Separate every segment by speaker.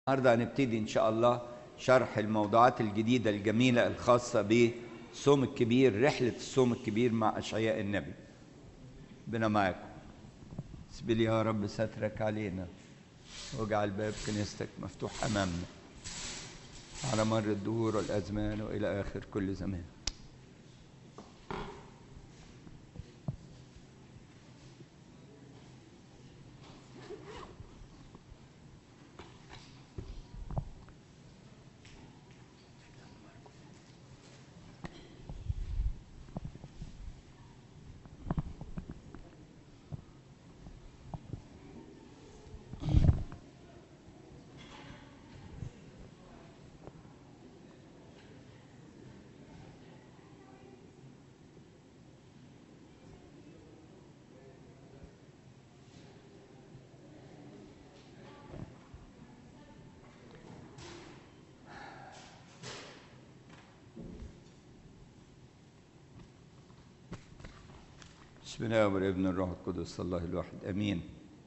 Speaker 1: النهارده هنبتدي ان شاء الله شرح الموضوعات الجديده الجميله الخاصه بالصوم الكبير رحله الصوم الكبير مع اشعياء النبي ربنا معاكم اسبل يا رب سترك علينا واجعل باب كنيستك مفتوح امامنا على مر الدهور والازمان والى اخر كل زمان بسم الله والابن الروح القدس الله الواحد امين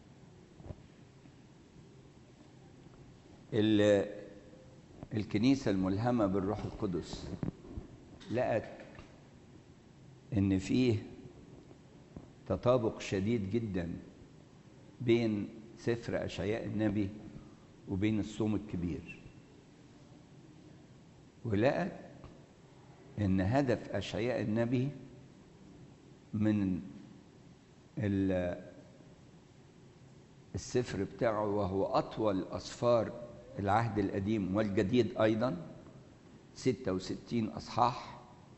Speaker 1: ال- الكنيسه الملهمه بالروح القدس لقت ان فيه تطابق شديد جدا بين سفر اشعياء النبي وبين الصوم الكبير ولقت ان هدف اشعياء النبي من ال- السفر بتاعه وهو أطول أسفار العهد القديم والجديد أيضا 66 أصحاح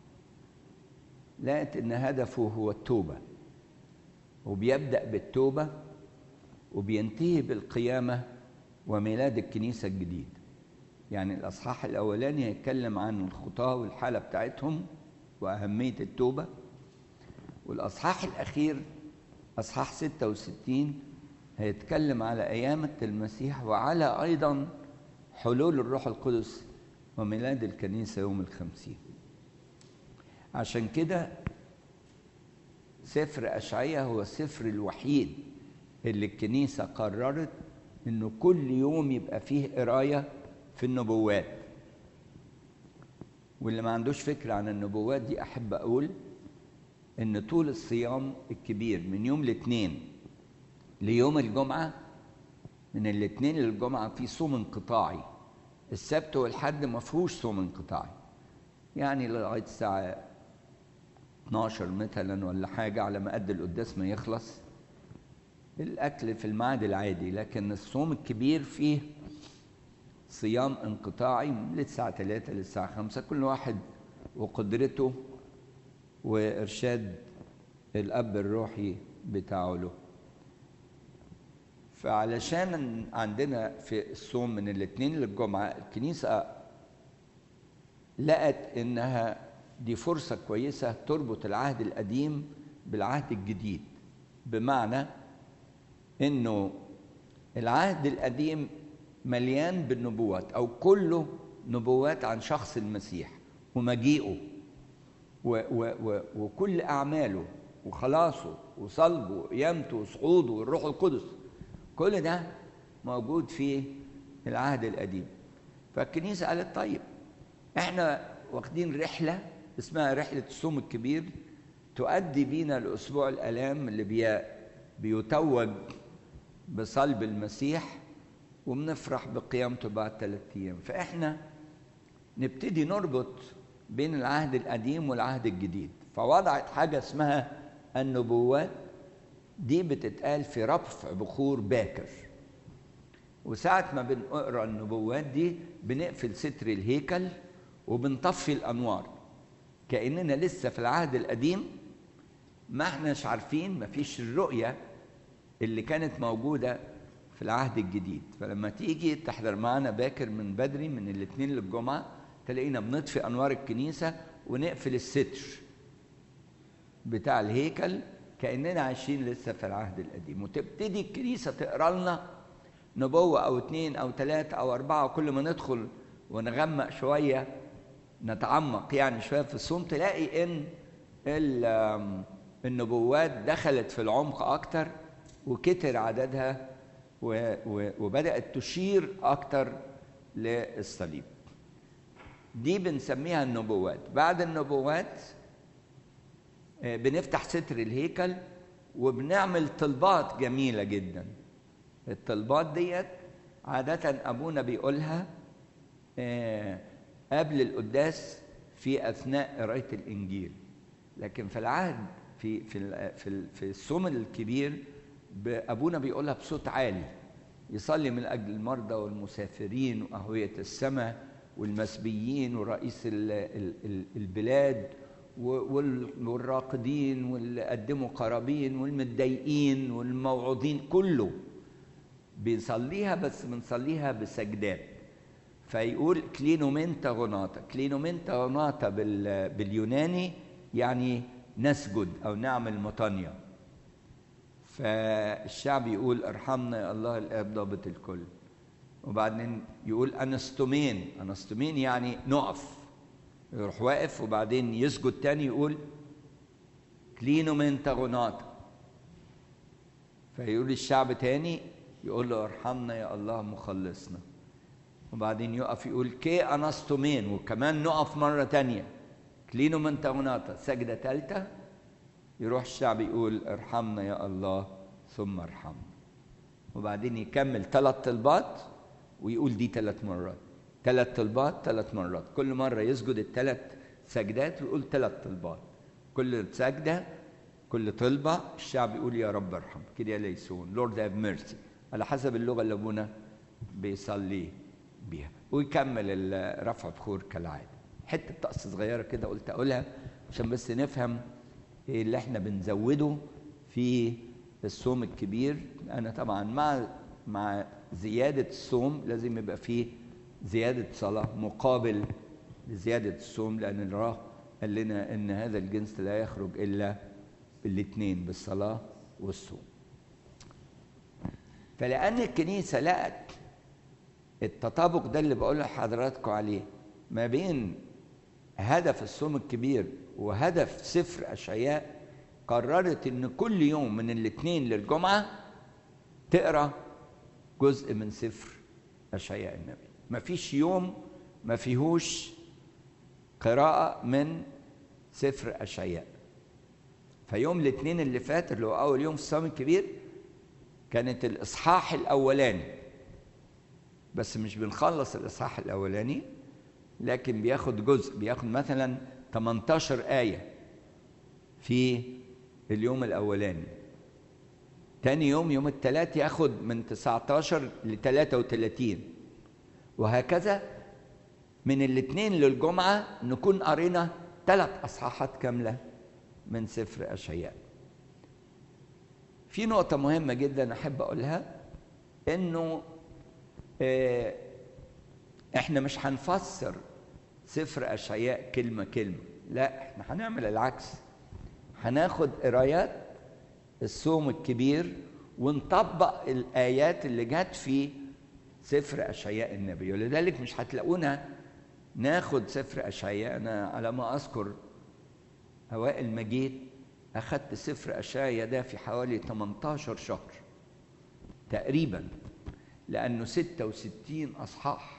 Speaker 1: لقت إن هدفه هو التوبة وبيبدأ بالتوبة وبينتهي بالقيامة وميلاد الكنيسة الجديدة يعني الأصحاح الأولاني هيتكلم عن الخطاة والحالة بتاعتهم وأهمية التوبة والأصحاح الأخير أصحاح 66 هيتكلم على قيامة المسيح وعلى أيضا حلول الروح القدس وميلاد الكنيسة يوم الخمسين عشان كده سفر أشعية هو السفر الوحيد اللي الكنيسة قررت إنه كل يوم يبقى فيه قراية في النبوات واللي ما عندوش فكرة عن النبوات دي أحب أقول ان طول الصيام الكبير من يوم الاثنين ليوم الجمعه من الاثنين للجمعه في صوم انقطاعي السبت والحد ما فيهوش صوم انقطاعي يعني لغايه الساعه 12 مثلا ولا حاجه على ما قد القداس ما يخلص الاكل في الميعاد العادي لكن الصوم الكبير فيه صيام انقطاعي من الساعه 3 للساعه 5 كل واحد وقدرته وإرشاد الأب الروحي بتاعه له فعلشان عندنا في الصوم من الاثنين للجمعة الكنيسة لقت إنها دي فرصة كويسة تربط العهد القديم بالعهد الجديد بمعنى إنه العهد القديم مليان بالنبوات أو كله نبوات عن شخص المسيح ومجيئه و و و وكل أعماله وخلاصه وصلبه وقيامته وصعوده والروح القدس كل ده موجود في العهد القديم فالكنيسة قالت طيب احنا واخدين رحلة اسمها رحلة الصوم الكبير تؤدي بينا لأسبوع الآلام اللي بي بيتوج بصلب المسيح وبنفرح بقيامته بعد ثلاثة أيام فإحنا نبتدي نربط بين العهد القديم والعهد الجديد فوضعت حاجة اسمها النبوات دي بتتقال في رفع بخور باكر وساعة ما بنقرا النبوات دي بنقفل ستر الهيكل وبنطفي الأنوار كأننا لسه في العهد القديم ما احناش عارفين ما فيش الرؤية اللي كانت موجودة في العهد الجديد فلما تيجي تحضر معنا باكر من بدري من الاثنين للجمعه تلاقينا بنطفي انوار الكنيسه ونقفل الستر بتاع الهيكل كاننا عايشين لسه في العهد القديم وتبتدي الكنيسه تقرا لنا نبوه او اتنين او تلاته او اربعه وكل ما ندخل ونغمق شويه نتعمق يعني شويه في الصوم تلاقي ان النبوات دخلت في العمق اكتر وكتر عددها و- و- وبدأت تشير أكتر للصليب دي بنسميها النبوات بعد النبوات آه، بنفتح ستر الهيكل وبنعمل طلبات جميلة جدا الطلبات ديت عادة أبونا بيقولها آه، قبل القداس في أثناء قراية الإنجيل لكن في العهد في في ال- في ال- في الصوم الكبير ب- أبونا بيقولها بصوت عالي يصلي من أجل المرضى والمسافرين وأهوية السماء والمسبيين ورئيس ال- ال- ال- البلاد و- وال- والراقدين واللي قدموا قرابين والمتضايقين والموعوظين كله بنصليها بس بنصليها بسجدات فيقول كلينومنتا غناطة كلينومنتا غناطة بال باليوناني يعني نسجد أو نعمل مطانية فالشعب يقول ارحمنا يا الله الآب ضابط الكل وبعدين يقول أنستومين أنستومين يعني نقف يروح واقف وبعدين يسجد تاني يقول كلينومنتا غناطة فيقول الشعب تاني يقول له ارحمنا يا الله مخلصنا وبعدين يقف يقول كي انستومين وكمان نقف مرة تانية كلينو من تغناطة سجدة تالتة يروح الشعب يقول ارحمنا يا الله ثم ارحمنا وبعدين يكمل ثلاث طلبات ويقول دي ثلاث مرات ثلاث طلبات ثلاث مرات كل مرة يسجد الثلاث سجدات ويقول ثلاث طلبات كل سجدة كل طلبة الشعب يقول يا رب ارحم كده يا ليسون لورد هاف ميرسي على حسب اللغة اللي ابونا بيصلي بيها ويكمل ال- رفع بخور كالعادة حتة طقس صغيرة كده قلت أقولها عشان بس نفهم إيه اللي احنا بنزوده في الصوم الكبير أنا طبعا مع مع زيادة الصوم لازم يبقى فيه زيادة صلاة مقابل لزيادة الصوم لأن الله قال لنا إن هذا الجنس لا يخرج إلا بالاثنين بالصلاة والصوم فلأن الكنيسة لقت التطابق ده اللي بقول لحضراتكم عليه ما بين هدف الصوم الكبير وهدف سفر أشعياء قررت إن كل يوم من الاثنين للجمعة تقرأ جزء من سفر أشعياء النبي ما فيش يوم ما فيهوش قراءة من سفر أشعياء فيوم الاثنين اللي فات اللي هو أول يوم في الصوم الكبير كانت الإصحاح الأولاني بس مش بنخلص الإصحاح الأولاني لكن بياخد جزء بياخد مثلا 18 آية في اليوم الأولاني تاني يوم يوم الثلاث ياخد من 19 ل 33 وهكذا من الاثنين للجمعة نكون قرينا ثلاث أصحاحات كاملة من سفر أشعياء في نقطة مهمة جدا أحب أقولها إنه آه، إحنا مش هنفسر سفر أشعياء كلمة كلمة لا إحنا هنعمل العكس هناخد قرايات الصوم الكبير ونطبق الآيات اللي جت في سفر أشعياء النبي ولذلك مش هتلاقونا ناخد سفر أشعياء أنا على ما أذكر أوائل ما جيت أخدت سفر أشعياء ده في حوالي 18 شهر تقريبا لأنه 66 أصحاح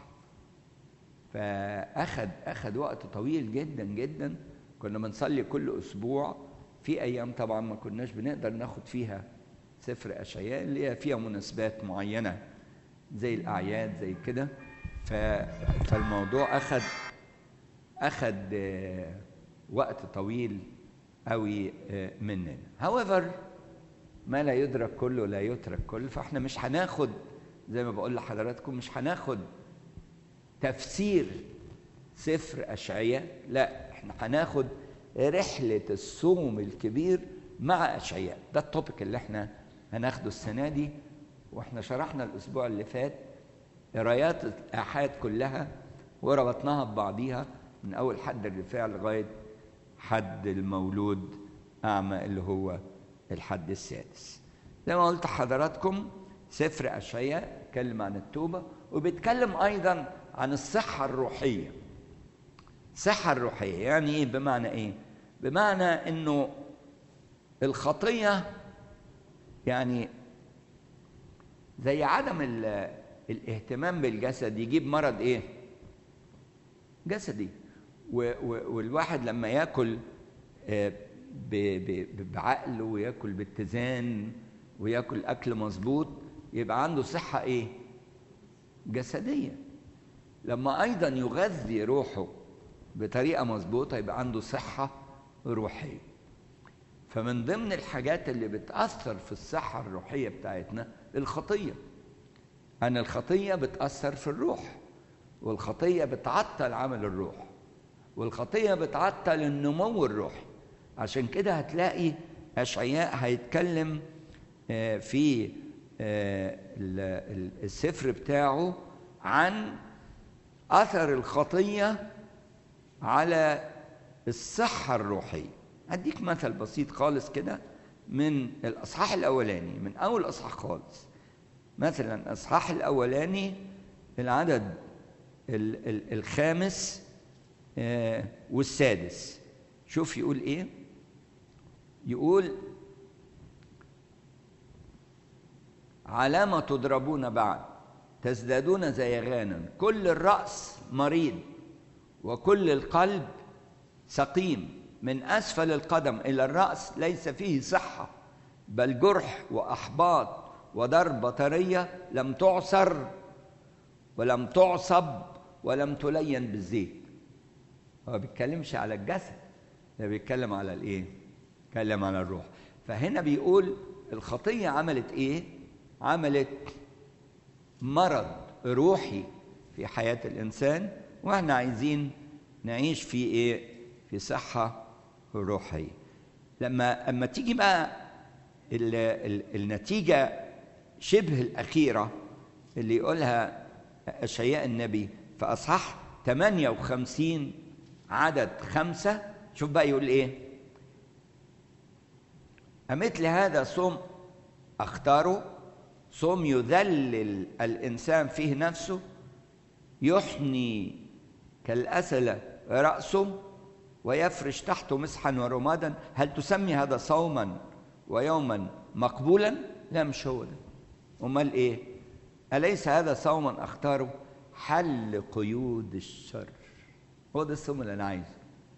Speaker 1: فأخد أخد وقت طويل جدا جدا كنا بنصلي كل أسبوع في أيام طبعا ما كناش بنقدر ناخد فيها سفر أشعياء اللي هي فيها مناسبات معينة زي الأعياد زي كده ف... فالموضوع أخد أخد آه، وقت طويل قوي آه، مننا however ما لا يدرك كله لا يترك كله فاحنا مش هناخد زي ما بقول لحضراتكم مش هناخد تفسير سفر أشعياء لا احنا هناخد رحلة الصوم الكبير مع أشعياء ده التوبيك اللي احنا هناخده السنة دي واحنا شرحنا الأسبوع اللي فات قرايات الآحاد كلها وربطناها ببعضيها من أول حد الرفاع لغاية حد المولود أعمى اللي هو الحد السادس زي ما قلت لحضراتكم سفر أشعياء بيتكلم عن التوبة وبيتكلم أيضا عن الصحة الروحية الصحة الروحية يعني إيه بمعنى إيه؟ بمعنى إنه الخطية يعني زي عدم الاهتمام بالجسد يجيب مرض ايه جسدي والواحد لما ياكل بعقل وياكل باتزان وياكل اكل مظبوط يبقى عنده صحه ايه جسديه لما ايضا يغذي روحه بطريقه مظبوطه يبقى عنده صحه روحيه فمن ضمن الحاجات اللي بتاثر في الصحه الروحيه بتاعتنا الخطيه ان الخطيه بتاثر في الروح والخطيه بتعطل عمل الروح والخطيه بتعطل النمو الروحي عشان كده هتلاقي اشعياء هيتكلم في السفر بتاعه عن اثر الخطيه على الصحه الروحيه هديك مثل بسيط خالص كده من الاصحاح الاولاني من اول اصحاح خالص مثلا الاصحاح الاولاني العدد الخامس والسادس شوف يقول ايه يقول علامة تضربون بعد تزدادون زيغانا كل الرأس مريض وكل القلب سقيم من أسفل القدم إلى الرأس ليس فيه صحة بل جرح وأحباط وضربة طرية لم تعصر ولم تعصب ولم تلين بالزيت هو ما بيتكلمش على الجسد ده بيتكلم على الايه بيتكلم على الروح فهنا بيقول الخطية عملت ايه عملت مرض روحي في حياة الإنسان وإحنا عايزين نعيش في إيه؟ في صحة روحية. لما أما تيجي بقى ال ال النتيجة شبه الأخيرة اللي يقولها أشعياء النبي في أصحاح 58 عدد خمسة شوف بقى يقول إيه؟ أمثل هذا صوم أختاره صوم يذلل الإنسان فيه نفسه يحني كالأسلة رأسه ويفرش تحته مسحا ورمادا هل تسمي هذا صوما ويوما مقبولا لا مش هو ده امال ايه اليس هذا صوما اختاره حل قيود الشر هو ده الصوم اللي انا عايزه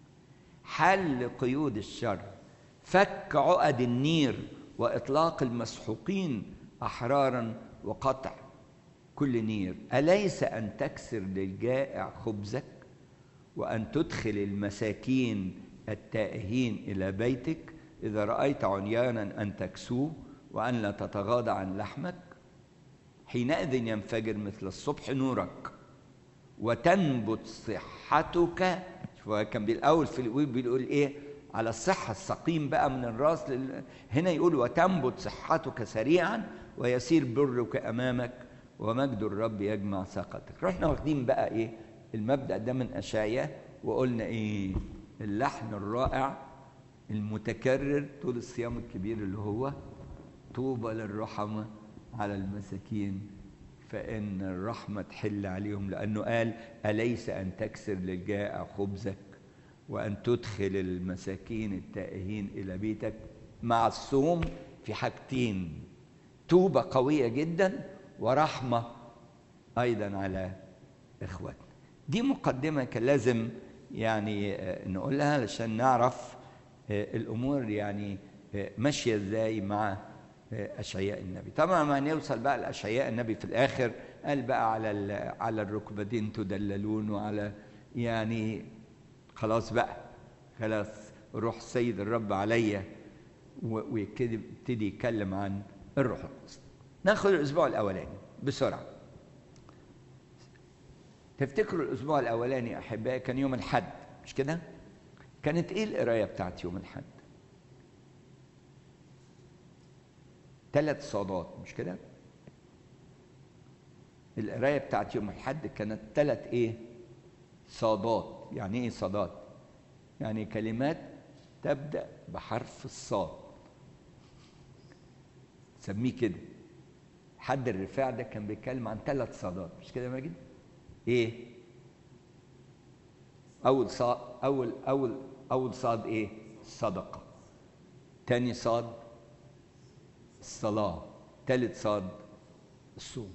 Speaker 1: حل قيود الشر فك عقد النير واطلاق المسحوقين احرارا وقطع كل نير اليس ان تكسر للجائع خبزك وان تدخل المساكين التائهين الى بيتك اذا رايت عريانا ان تكسوه وان لا تتغاضى عن لحمك حينئذ ينفجر مثل الصبح نورك وتنبت صحتك هو كان بالاول في الاول بيقول ايه على الصحة السقيم بقى من الراس لل... هنا يقول وتنبت صحتك سريعا ويسير برك أمامك ومجد الرب يجمع ساقتك رحنا واخدين بقى إيه المبدأ ده من أشعياء وقلنا إيه اللحن الرائع المتكرر طول الصيام الكبير اللي هو طوبى للرحمة على المساكين فإن الرحمة تحل عليهم لأنه قال أليس أن تكسر للجائع خبزك وأن تدخل المساكين التائهين إلى بيتك مع الصوم في حاجتين توبة قوية جدا ورحمة أيضا على إخواتنا دي مقدمة كان لازم يعني نقولها علشان نعرف الأمور يعني ماشية إزاي مع أشعياء النبي طبعا ما نوصل بقى لأشعياء النبي في الآخر قال بقى على على الركبتين تدللون وعلى يعني خلاص بقى خلاص روح السيد الرب عليا ويبتدي يتكلم عن الروح القدس ناخد الاسبوع الاولاني بسرعه تفتكروا الاسبوع الاولاني احبائي كان يوم الحد مش كده كانت ايه القرايه بتاعت يوم الحد ثلاث صادات مش كده القرايه بتاعت يوم الحد كانت ثلاث ايه صادات يعني ايه صادات يعني كلمات تبدا بحرف الصاد سميه كده حد الرفاع ده كان بيتكلم عن ثلاث صادات مش كده يا ماجد ايه اول صاد اول اول اول صاد ايه صدقه تاني صاد الصلاه ثالث صاد الصوم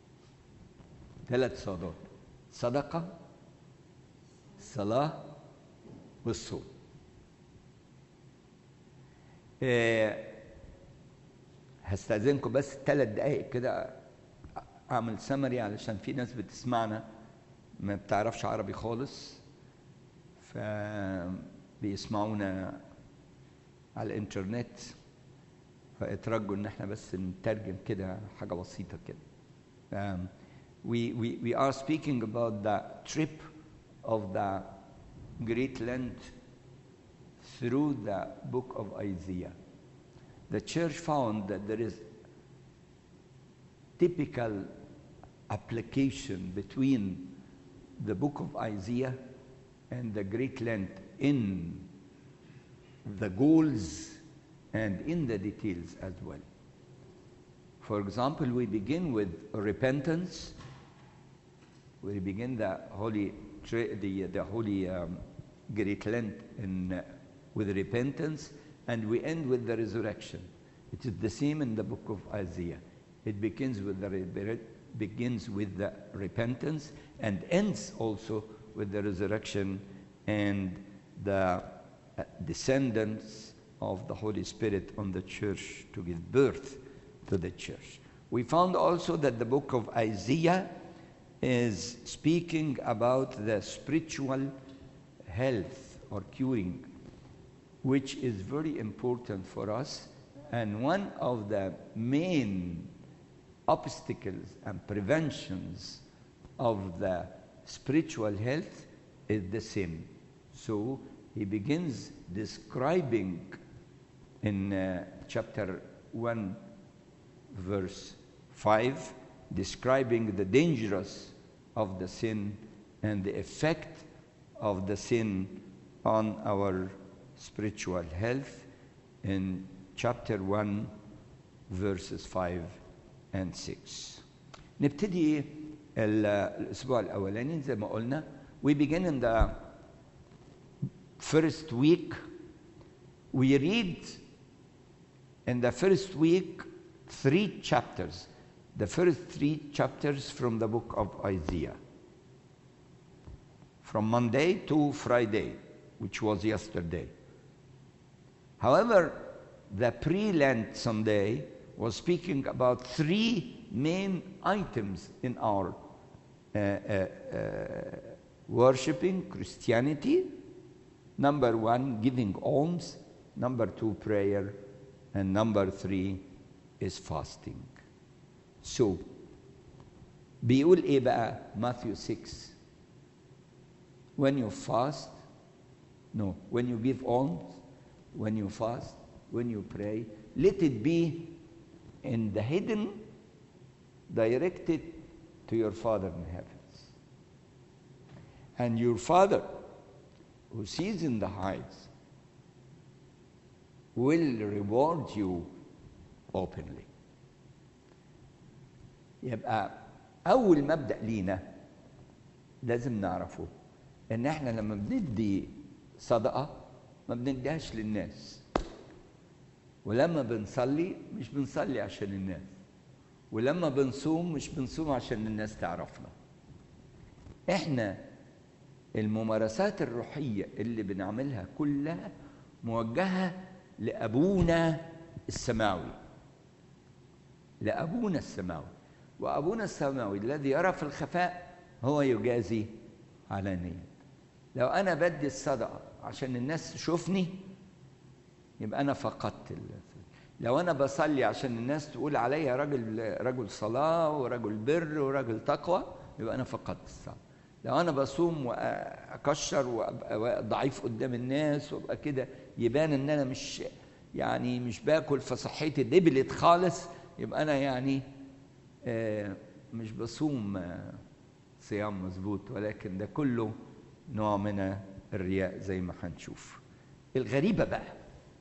Speaker 1: ثلاث صلوات صدقة الصلاة والصوم إيه هستأذنكم بس ثلاث دقايق كده أعمل سمري علشان في ناس بتسمعنا ما بتعرفش عربي خالص فبيسمعونا على الإنترنت فاترجوا إن إحنا بس نترجم كده حاجة بسيطة كده. Um, we, we, we are speaking about the trip of the Great Lent through the book of Isaiah. The church found that there is typical application between the book of Isaiah and the Great Lent in the goals and in the details as well. For example, we begin with repentance. We begin the holy the, the holy um, Great Lent in, uh, with repentance, and we end with the resurrection. It is the same in the book of Isaiah. It begins with the begins with the repentance and ends also with the resurrection and the uh, descendants of the Holy Spirit on the church to give birth to the church. We found also that the book of Isaiah is speaking about the spiritual health or curing, which is very important for us. And one of the main obstacles and preventions of the spiritual health is the sin. So he begins describing in uh, chapter 1, verse 5, describing the dangerous of the sin and the effect of the sin on our spiritual health in chapter 1 verses 5 and 6 نبتدي الاسبوع الاولاني زي ما قلنا we begin in the first week we read in the first week three chapters the first three chapters from the book of Isaiah. From Monday to Friday, which was yesterday. However, the pre Lent Sunday was speaking about three main items in our uh, uh, uh, worshiping Christianity. Number one, giving alms. Number two, prayer. And number three is fasting. So بيقول ايه بقى Matthew 6 when you fast no when you give alms when you fast when you pray let it be in the hidden directed to your father in heavens and your father who sees in the heights will reward you openly يبقى أول مبدأ لينا لازم نعرفه إن إحنا لما بندي صدقة ما بنديهاش للناس ولما بنصلي مش بنصلي عشان الناس ولما بنصوم مش بنصوم عشان الناس تعرفنا إحنا الممارسات الروحية اللي بنعملها كلها موجهة لأبونا السماوي لأبونا السماوي وأبونا السماوي الذي يرى في الخفاء هو يجازي علانيا لو أنا بدي الصدقة عشان الناس تشوفني يبقى أنا فقدت لو أنا بصلي عشان الناس تقول عليا راجل رجل صلاة ورجل بر ورجل تقوى يبقى أنا فقدت الصلاة لو أنا بصوم وأكشر وأبقى ضعيف قدام الناس وأبقى كده يبان إن أنا مش يعني مش باكل فصحتي دبلت خالص يبقى أنا يعني مش بصوم صيام مظبوط ولكن ده كله نوع من الرياء زي ما هنشوف الغريبة بقى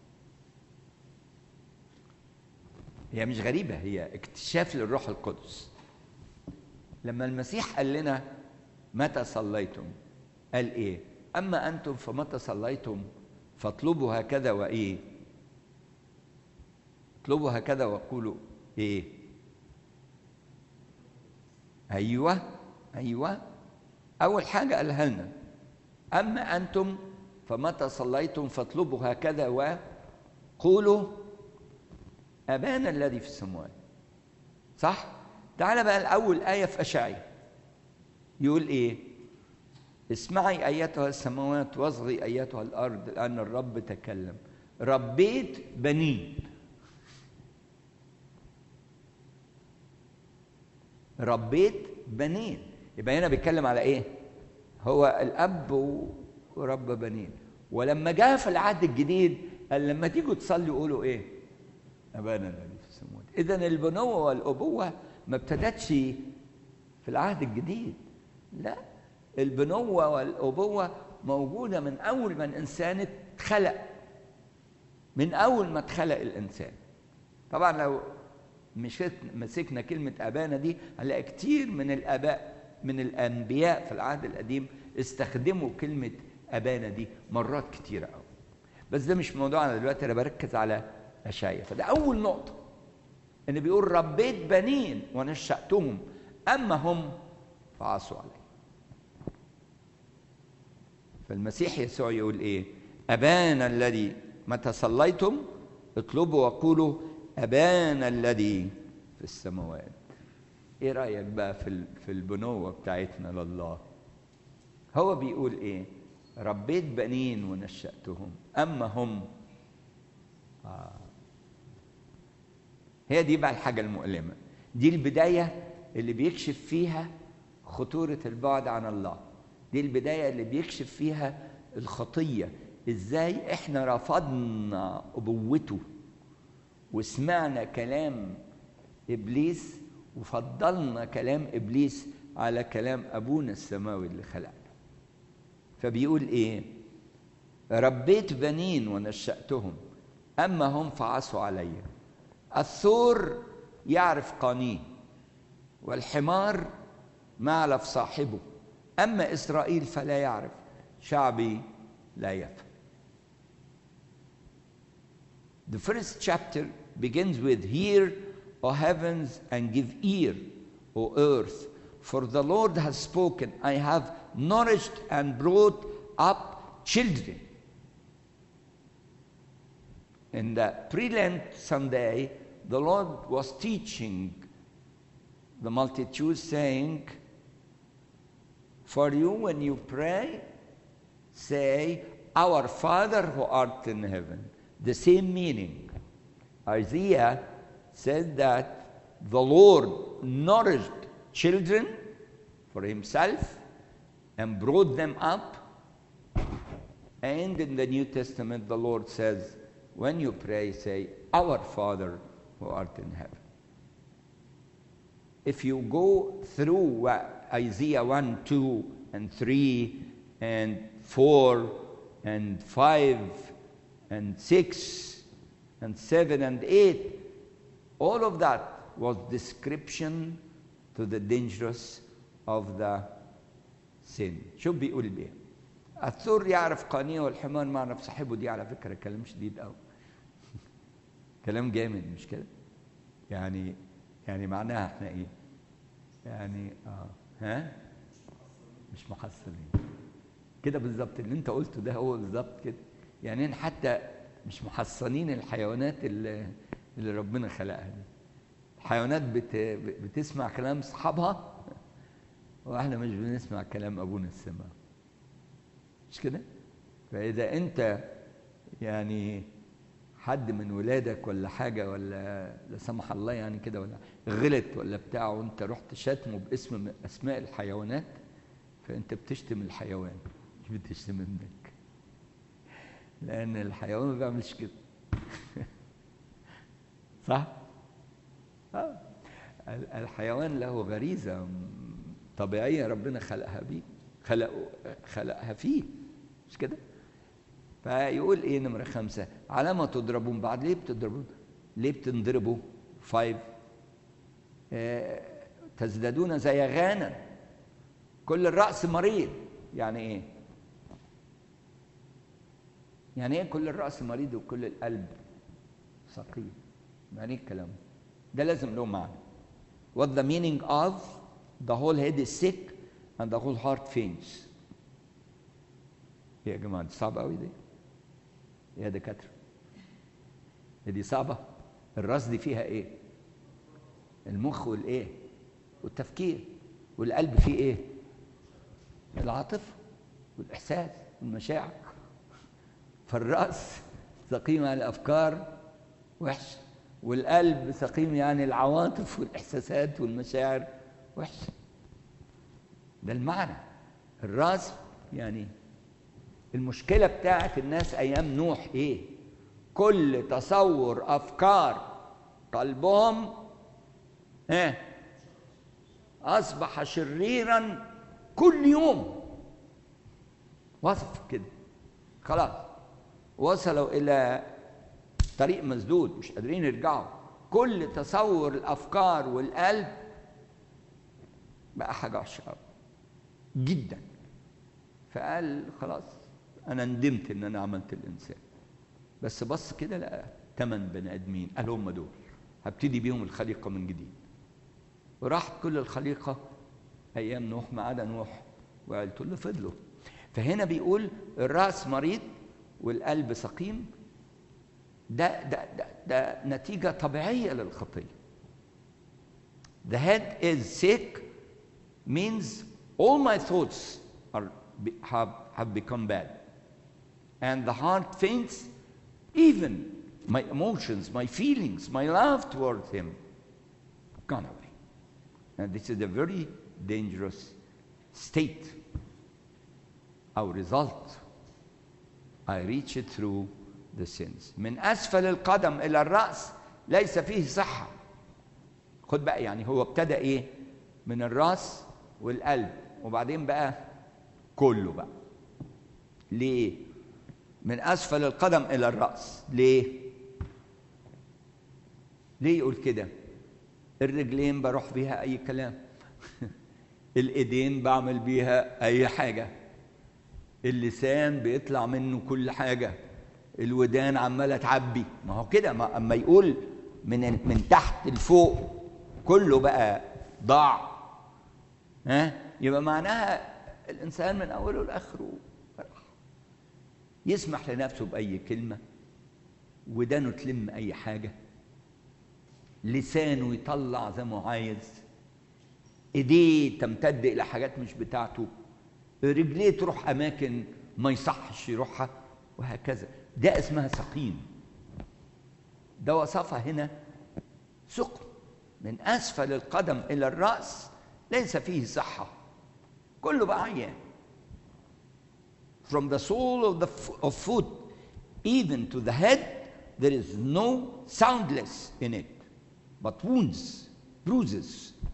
Speaker 1: هي مش غريبة هي اكتشاف للروح القدس لما المسيح قال لنا متى صليتم قال ايه اما انتم فمتى صليتم فاطلبوا هكذا وايه اطلبوا هكذا وقولوا ايه ايوه ايوه اول حاجه قالها لنا اما انتم فمتى صليتم فاطلبوا هكذا وقولوا ابانا الذي في السماوات صح تعال بقى الاول ايه في اشعيا يقول ايه اسمعي ايتها السماوات واصغي ايتها الارض لان الرب تكلم ربيت بنين ربيت بنين يبقى هنا بيتكلم على ايه هو الاب ورب بنين ولما جاء في العهد الجديد قال لما تيجوا تصلوا قولوا ايه ابانا الذي في السماوات اذا البنوه والابوه ما ابتدتش في العهد الجديد لا البنوه والابوه موجوده من اول ما الانسان اتخلق من اول ما اتخلق الانسان طبعا لو مشيت مسكنا كلمه ابانا دي هنلاقي كتير من الاباء من الانبياء في العهد القديم استخدموا كلمه ابانا دي مرات كتيره قوي بس ده مش موضوعنا دلوقتي انا بركز على اشعيا فده اول نقطه ان بيقول ربيت بنين ونشاتهم اما هم فعصوا علي فالمسيح يسوع يقول ايه ابانا الذي متى صليتم اطلبوا وقولوا ابانا الذي في السماوات ايه رايك بقى في في البنوه بتاعتنا لله هو بيقول ايه ربيت بنين ونشاتهم اما هم آه. هي دي بقى الحاجه المؤلمه دي البدايه اللي بيكشف فيها خطوره البعد عن الله دي البدايه اللي بيكشف فيها الخطيه ازاي احنا رفضنا ابوته وسمعنا كلام ابليس وفضلنا كلام ابليس على كلام ابونا السماوي اللي خلقنا فبيقول ايه ربيت بنين ونشاتهم اما هم فعصوا علي الثور يعرف قانيه والحمار معلف صاحبه اما اسرائيل فلا يعرف شعبي لا يفهم The first chapter begins with Hear, O heavens, and give ear, O earth, for the Lord has spoken. I have nourished and brought up children. In the pre Lent Sunday, the Lord was teaching the multitude, saying, For you, when you pray, say, Our Father who art in heaven. The same meaning. Isaiah said that the Lord nourished children for himself and brought them up. And in the New Testament, the Lord says, when you pray, say, Our Father who art in heaven. If you go through Isaiah 1, 2, and 3, and 4, and 5, and 6, and 7, and 8, all of that was description to the dangerous of the sin. شو بيقول بيه؟ الثور يعرف قانيه والحمار ما يعرف صاحبه دي على فكره كلام شديد قوي. كلام جامد مش كده؟ يعني يعني معناها احنا ايه؟ يعني اه ها؟ مش محصلين. كده بالظبط اللي انت قلته ده هو بالظبط كده. يعني حتى مش محصنين الحيوانات اللي, اللي ربنا خلقها دي. الحيوانات بت بتسمع كلام اصحابها واحنا مش بنسمع كلام ابونا السماء مش كده فاذا انت يعني حد من ولادك ولا حاجه ولا لا سمح الله يعني كده ولا غلط ولا بتاع وانت رحت شاتمه باسم من اسماء الحيوانات فانت بتشتم الحيوان مش بتشتم ابنك لان الحيوان ما بيعملش كده صح آه. الحيوان له غريزة طبيعية ربنا خلقها بيه خلق خلقها فيه مش كده؟ فيقول ايه نمرة خمسة على ما تضربون بعد ليه بتضربون؟ ليه بتنضربوا؟ فايف آه تزدادون زي غانا كل الرأس مريض يعني ايه؟ يعني ايه كل الرأس مريض وكل القلب سقيم؟ يعني ايه الكلام ده؟ ده لازم له معنى. What the meaning of the whole head is sick and the whole heart faints إيه يا جماعة دي صعبة أوي دي يا دكاترة هي دي صعبة الراس دي فيها إيه المخ والإيه والتفكير والقلب فيه إيه العاطفة والإحساس والمشاعر فالرأس سقيم على الأفكار وحشة والقلب سقيم يعني العواطف والإحساسات والمشاعر وحشة ده المعنى الراس يعني المشكلة بتاعت الناس أيام نوح إيه؟ كل تصور أفكار قلبهم إيه؟ أصبح شريرا كل يوم وصف كده خلاص وصلوا إلى طريق مسدود مش قادرين يرجعوا كل تصور الأفكار والقلب بقى حاجة وحشة أوي جدا فقال خلاص انا ندمت ان انا عملت الانسان بس بص كده لقى ثمان بني ادمين قال هم دول هبتدي بيهم الخليقه من جديد وراحت كل الخليقه ايام نوح ما عدا نوح وعيلته اللي فضلوا فهنا بيقول الراس مريض والقلب سقيم ده ده ده, ده نتيجه طبيعيه للخطيه The head is sick means all my thoughts are have have become bad and the heart faints even my emotions my feelings my love towards him gone away and this is a very dangerous state our result i reach it through the sins من اسفل القدم الى الراس ليس فيه صحه خد بقى يعني هو ابتدى ايه من الراس والقلب وبعدين بقى كله بقى ليه من اسفل القدم الى الراس ليه ليه يقول كده الرجلين بروح بيها اي كلام الايدين بعمل بيها اي حاجه اللسان بيطلع منه كل حاجه الودان عماله تعبي ما هو كده ما اما يقول من من تحت لفوق كله بقى ضاع ها يبقى معناها الانسان من اوله لاخره فرح يسمح لنفسه باي كلمه ودانه تلم اي حاجه لسانه يطلع زي ما عايز ايديه تمتد الى حاجات مش بتاعته رجليه تروح اماكن ما يصحش يروحها وهكذا ده اسمها سقيم ده وصفها هنا سقم من اسفل القدم الى الراس ليس فيه صحه كله بقى عيان from the sole of the of foot even to the head there is no soundless in it but wounds bruises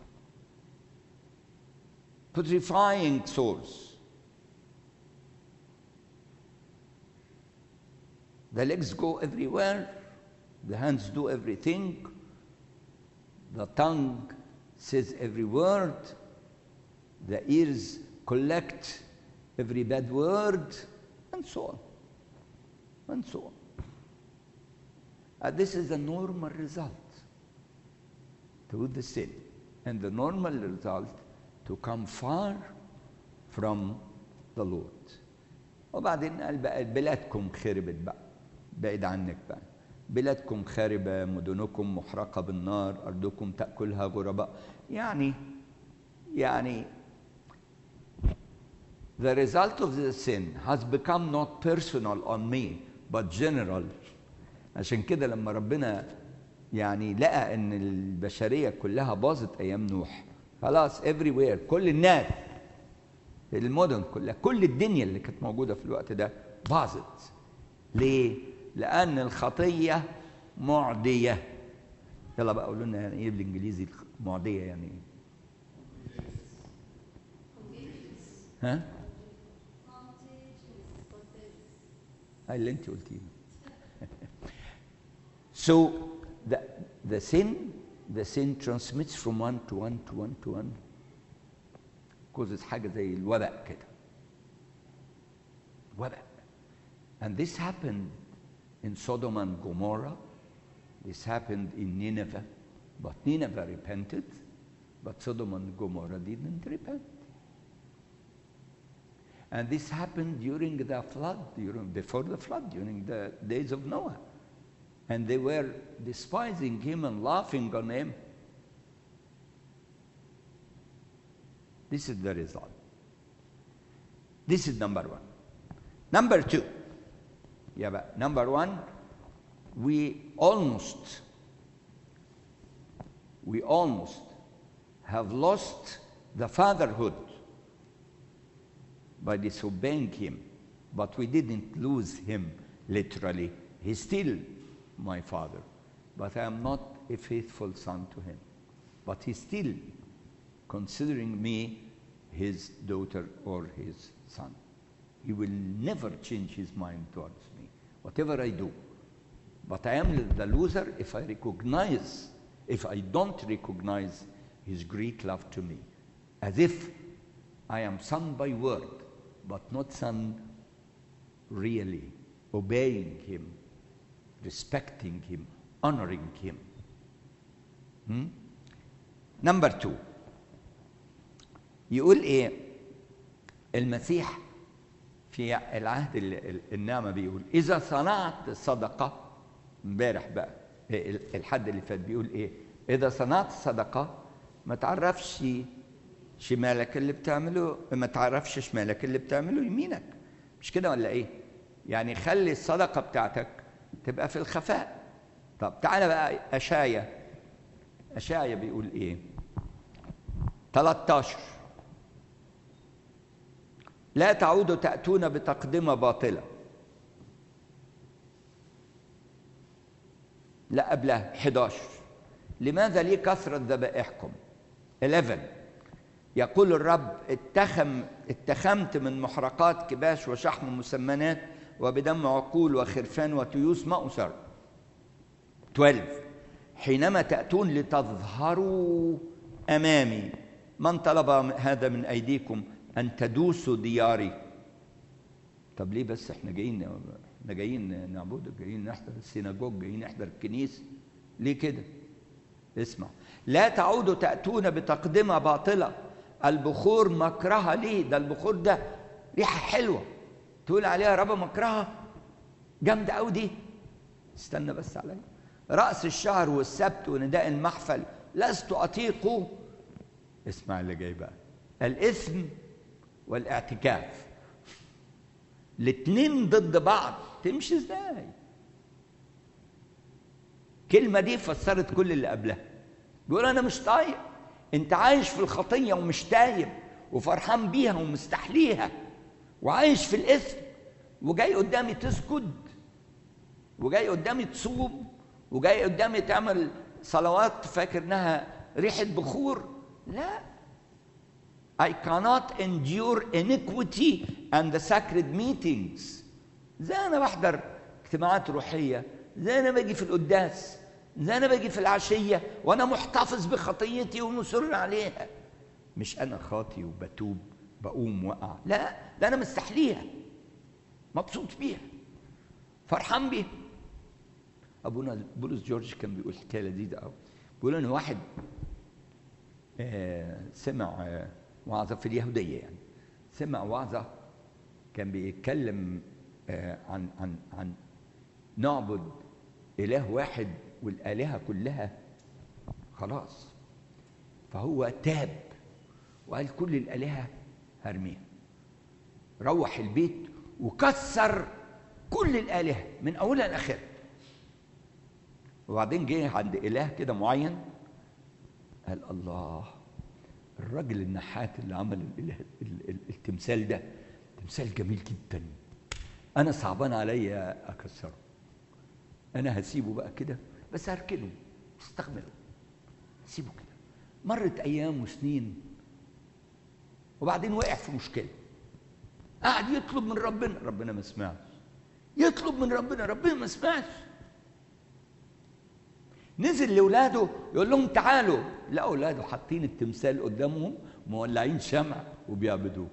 Speaker 1: putrefying sores the legs go everywhere the hands do everything the tongue says every word the ears collect every bad word, and so on. And so on. And this is a normal result to the sin. And the normal result to come far from the Lord. وبعدين قال بقى بلادكم خربت بقى بعيد عنك بقى بلادكم خاربة مدنكم محرقة بالنار أرضكم تأكلها غرباء يعني يعني the result of the sin has become not personal on me but general عشان كده لما ربنا يعني لقى ان البشريه كلها باظت ايام نوح خلاص everywhere كل الناس المدن كلها كل الدنيا اللي كانت موجوده في الوقت ده باظت ليه لان الخطيه معديه يلا بقى قولوا لنا يعني ايه بالانجليزي معديه يعني ايه ها هاي اللي انت قلتيه so the the sin the sin transmits from one to one to one to one causes حاجه زي الوباء كده وباء and this happened in Sodom and Gomorrah this happened in Nineveh but Nineveh repented But Sodom and Gomorrah didn't repent. And this happened during the flood, during, before the flood, during the days of Noah. And they were despising him and laughing on him. This is the result. This is number one. Number two. Yeah, but number one, we almost, we almost have lost the fatherhood by disobeying him. But we didn't lose him literally. He's still my father. But I am not a faithful son to him. But he's still considering me his daughter or his son. He will never change his mind towards me, whatever I do. But I am the loser if I recognize, if I don't recognize his great love to me, as if I am son by word, but not son really, obeying him, respecting him, honoring him. Hmm? Number two, يقول ايه المسيح في العهد النعمة بيقول إذا صنعت صدقة امبارح بقى الحد اللي فات بيقول إيه إذا صنعت صدقة ما تعرفش شمالك اللي بتعمله ما تعرفش شمالك اللي بتعمله يمينك مش كده ولا إيه يعني خلي الصدقة بتاعتك تبقى في الخفاء طب تعالى بقى أشايا أشايا بيقول إيه 13 لا تعودوا تأتون بتقدمة باطلة لا قبلها 11 لماذا لي كثرة ذبائحكم 11 يقول الرب اتخم اتخمت من محرقات كباش وشحم مسمنات وبدم عقول وخرفان وتيوس ما أسر 12 حينما تأتون لتظهروا أمامي من طلب هذا من أيديكم أن تدوسوا دياري طب ليه بس احنا جايين احنا جايين نعبد جايين نحضر السيناجوج جايين نحضر الكنيسة ليه كده اسمع لا تعودوا تأتون بتقدمة باطلة البخور مكرهة ليه ده البخور ده ريحة حلوة تقول عليها يا رب مكرهة جامدة أوي دي استنى بس عليا رأس الشهر والسبت ونداء المحفل لست أطيق اسمع اللي جاي بقى الإثم والاعتكاف الاتنين ضد بعض تمشي ازاي الكلمة دي فسرت كل اللي قبلها بيقول أنا مش طايق أنت عايش في الخطية ومش تايب وفرحان بيها ومستحليها وعايش في الإثم وجاي قدامي تسجد وجاي قدامي تصوم وجاي قدامي تعمل صلوات فاكر انها ريحه بخور لا I cannot endure iniquity and the sacred meetings زي انا بحضر اجتماعات روحيه زي انا باجي في القداس زي انا باجي في العشيه وانا محتفظ بخطيتي ومصر عليها مش انا خاطي وبتوب بقوم وقع لا ده انا مستحليها مبسوط بيها فرحان بيها ابونا بولس جورج كان بيقول حكايه لذيذه قوي بيقول ان واحد آه سمع آه وعظه في اليهوديه يعني سمع وعظه كان بيتكلم آه عن عن عن نعبد اله واحد والالهه كلها خلاص فهو تاب وقال كل الالهه هرميها روح البيت وكسر كل الالهه من اولها لاخرها وبعدين جه عند اله كده معين قال الله الراجل النحات اللي عمل الاله التمثال ده تمثال جميل جدا انا صعبان عليا اكسره انا هسيبه بقى كده بس هركنه استغمله سيبه كده مرت ايام وسنين وبعدين وقع في مشكله قعد يطلب من ربنا ربنا ما سمعش يطلب من ربنا ربنا ما سمعش نزل لاولاده يقول لهم تعالوا لا اولاده حاطين التمثال قدامهم مولعين شمع وبيعبدوه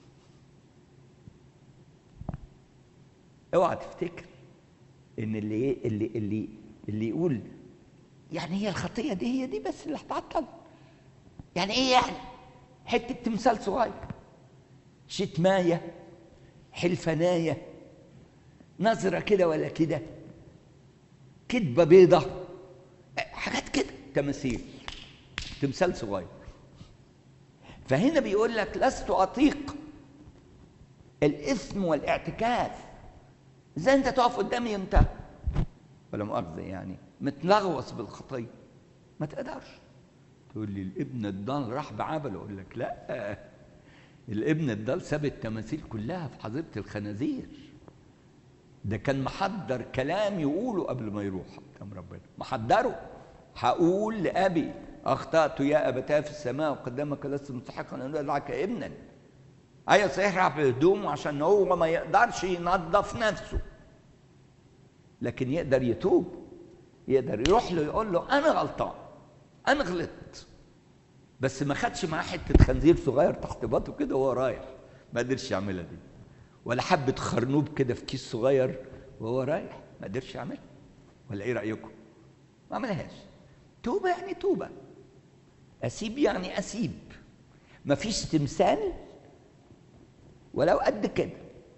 Speaker 1: اوعى تفتكر ان اللي اللي اللي اللي يقول يعني هي الخطيه دي هي دي بس اللي هتعطل يعني ايه يعني حته تمثال صغير شتمايه حلفنايه نظره كده ولا كده كدبه بيضه حاجات كده تماثيل تمثال صغير فهنا بيقول لك لست اطيق الاثم والاعتكاف ازاي انت تقف قدامي انت ولا مؤاخذه يعني متلغوص بالخطيه ما تقدرش تقول لي الابن الضال راح بعبل اقول لك لا الابن الضال ساب التماثيل كلها في حظيره الخنازير ده كان محضر كلام يقوله قبل ما يروح قدام ربنا محضره هقول لابي اخطات يا ابتاه في السماء وقدامك لست مستحقا ان ادعك ابنا ايوه صحيح راح بهدومه عشان هو ما يقدرش ينظف نفسه لكن يقدر يتوب يقدر يروح له يقول له انا غلطان انا غلطت بس ما خدش معاه حته خنزير صغير تحت باطه كده وهو رايح ما قدرش يعملها دي ولا حبه خرنوب كده في كيس صغير وهو رايح ما قدرش يعملها ولا ايه رايكم ما عملهاش توبه يعني توبه اسيب يعني اسيب ما فيش تمثال ولو قد كده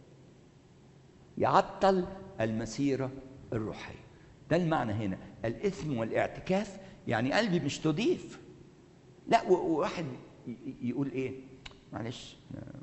Speaker 1: يعطل المسيره الروحيه ده المعنى هنا الاثم والاعتكاف يعني قلبي مش تضيف لا وواحد يقول ايه معلش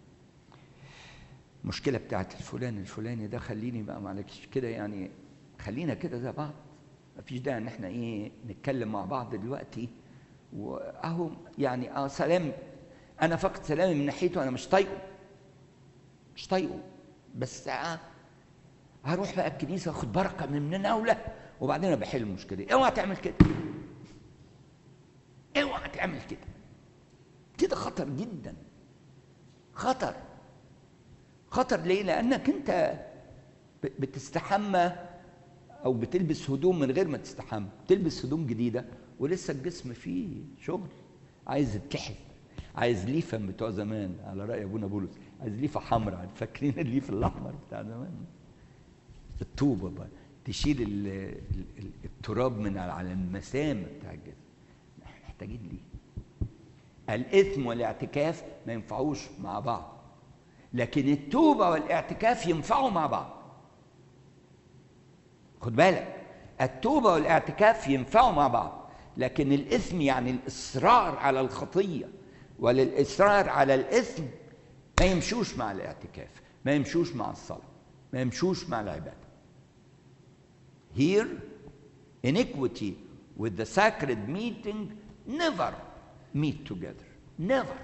Speaker 1: المشكله بتاعت الفلان الفلاني ده خليني بقى معلش كده يعني خلينا كده زي بعض مفيش داعي ان احنا ايه نتكلم مع بعض دلوقتي واهو يعني اه سلام انا فقط سلامي من ناحيته انا مش طايقه مش طايقه بس آه هروح بقى الكنيسه واخد بركه من مناوله وبعدين انا بحل المشكله اوعى تعمل كده اوعى تعمل كده كده خطر جدا خطر خطر ليه لانك انت بتستحمى او بتلبس هدوم من غير ما تستحمى تلبس هدوم جديده ولسه الجسم فيه شغل عايز يتكحل عايز ليفه بتوع زمان على راي ابونا بولس عايز ليفه حمراء فاكرين الليف الاحمر بتاع زمان الطوبه بقى تشيل ال ال التراب من على المسام بتاع الجسم احنا محتاجين ليه الاثم والاعتكاف ما ينفعوش مع بعض لكن التوبه والاعتكاف ينفعوا مع بعض خد بالك التوبه والاعتكاف ينفعوا مع بعض لكن الاثم يعني الاصرار على الخطيه وللاصرار على الاثم ما يمشوش مع الاعتكاف ما يمشوش مع الصلاه ما يمشوش مع العباده here iniquity with the sacred meeting never meet together never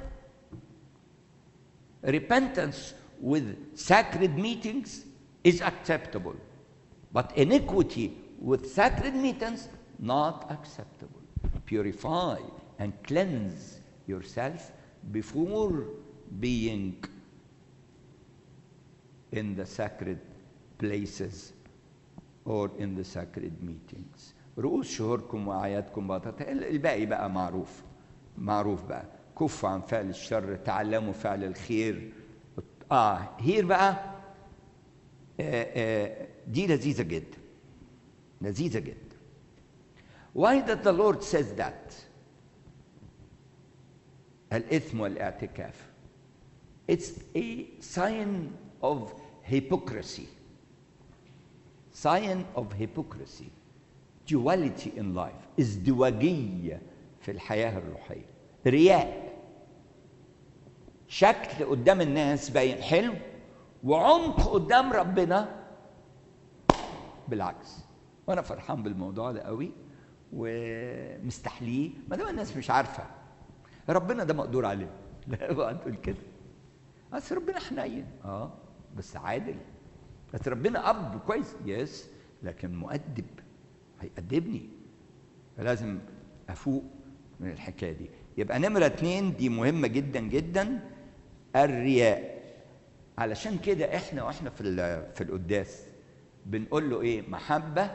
Speaker 1: repentance with sacred meetings is acceptable but iniquity with sacred meetings not acceptable purify and cleanse yourself before being in the sacred places or in the sacred meetings رؤوس شهوركم وأعيادكم باطلة الباقي بقى معروف معروف بقى كفوا عن فعل الشر تعلموا فعل الخير اه هير بقى آه آه دي لذيذة جدا لذيذة جدا Why did the Lord says that الإثم والاعتكاف It's a sign of hypocrisy sign of hypocrisy duality in life ازدواجية في الحياة الروحية رياء شكل قدام الناس باين حلو وعمق قدام ربنا بالعكس وانا فرحان بالموضوع ده قوي ومستحليه ما دام الناس مش عارفه ربنا ده مقدور عليه لا بقى تقول كده بس ربنا حنين اه بس عادل بس ربنا اب كويس يس لكن مؤدب هيأدبني فلازم افوق من الحكايه دي يبقى نمره اتنين دي مهمه جدا جدا الرياء علشان كده احنا واحنا في في القداس بنقول له ايه محبه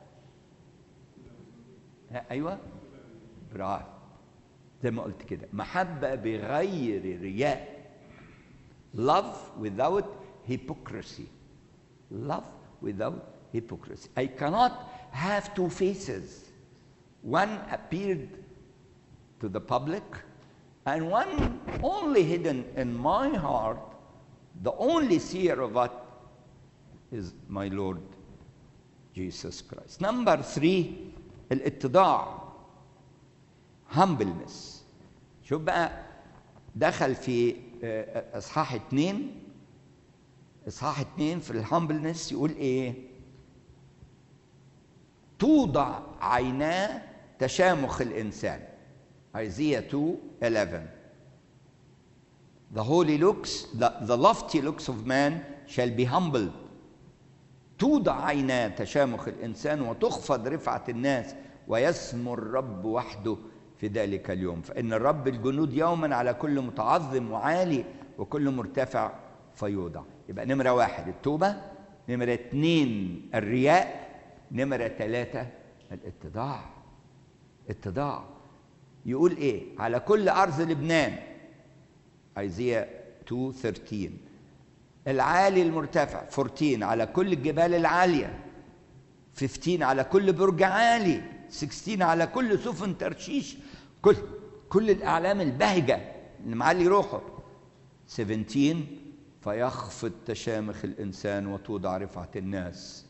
Speaker 1: ايوه برافو زي ما قلت كده محبه بغير رياء love without hypocrisy love without hypocrisy I cannot have two faces one appeared to the public And one only hidden in my heart, the only seer of it is my Lord Jesus Christ. Number three, الاتضاع. humbleness. شوف بقى دخل في آه، اصحاح اتنين اصحاح اتنين في الهامبلنس يقول ايه؟ توضع عيناه تشامخ الانسان. Isaiah 2 11 The holy looks, the, the lofty looks of man shall be humbled. توضع عيناه تشامخ الإنسان وتخفض رفعة الناس ويسمو الرب وحده في ذلك اليوم فإن الرب الجنود يوما على كل متعظم وعالي وكل مرتفع فيوضع يبقى نمرة واحد التوبة نمرة اتنين الرياء نمرة ثلاثة الاتضاع اتضاع يقول ايه على كل ارض لبنان ايزيا 2:13 العالي المرتفع 14 على كل الجبال العاليه 15 على كل برج عالي 16 على كل سفن ترشيش كل كل الاعلام البهجه اللي معلي روحه 17 فيخفض تشامخ الانسان وتوضع رفعه الناس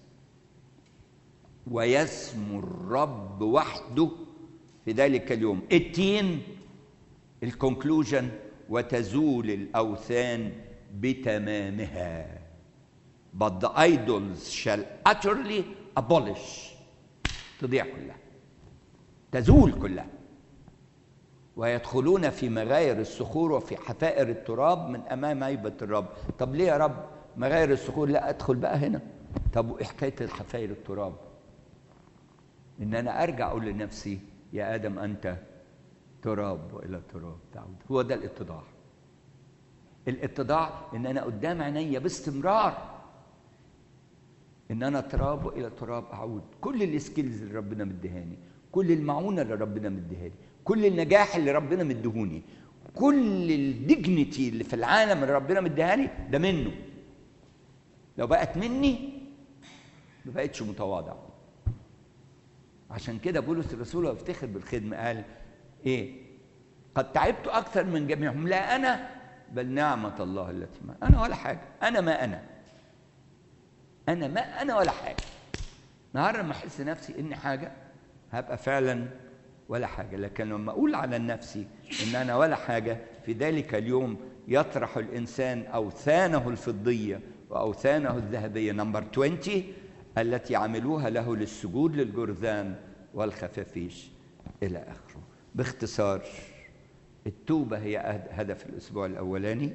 Speaker 1: ويسمو الرب وحده في ذلك اليوم التين الكونكلوجن وتزول الأوثان بتمامها but the idols shall utterly abolish تضيع كلها تزول كلها ويدخلون في مغاير الصخور وفي حفائر التراب من امام هيبه الرب طب ليه يا رب مغاير الصخور لا ادخل بقى هنا طب وايه حكايه الحفائر التراب ان انا ارجع اقول لنفسي يا ادم انت تراب والى التراب تعود هو ده الاتضاع الاتضاع ان انا قدام عينيا باستمرار ان انا تراب والى تراب اعود كل السكيلز اللي ربنا مديهاني كل المعونه اللي ربنا مديهاني كل النجاح اللي ربنا مديهوني كل الديجنتي اللي في العالم اللي ربنا مديهاني ده منه لو بقت مني ما بقتش متواضع عشان كده بولس الرسول يفتخر بالخدمه قال ايه قد تعبت اكثر من جميعهم لا انا بل نعمه الله التي ما انا ولا حاجه انا ما انا انا ما انا ولا حاجه النهارده لما احس نفسي اني حاجه هبقى فعلا ولا حاجه لكن لما اقول على نفسي ان انا ولا حاجه في ذلك اليوم يطرح الانسان اوثانه الفضيه واوثانه الذهبيه نمبر 20 التي عملوها له للسجود للجرذان والخفافيش الى اخره باختصار التوبه هي هدف الاسبوع الاولاني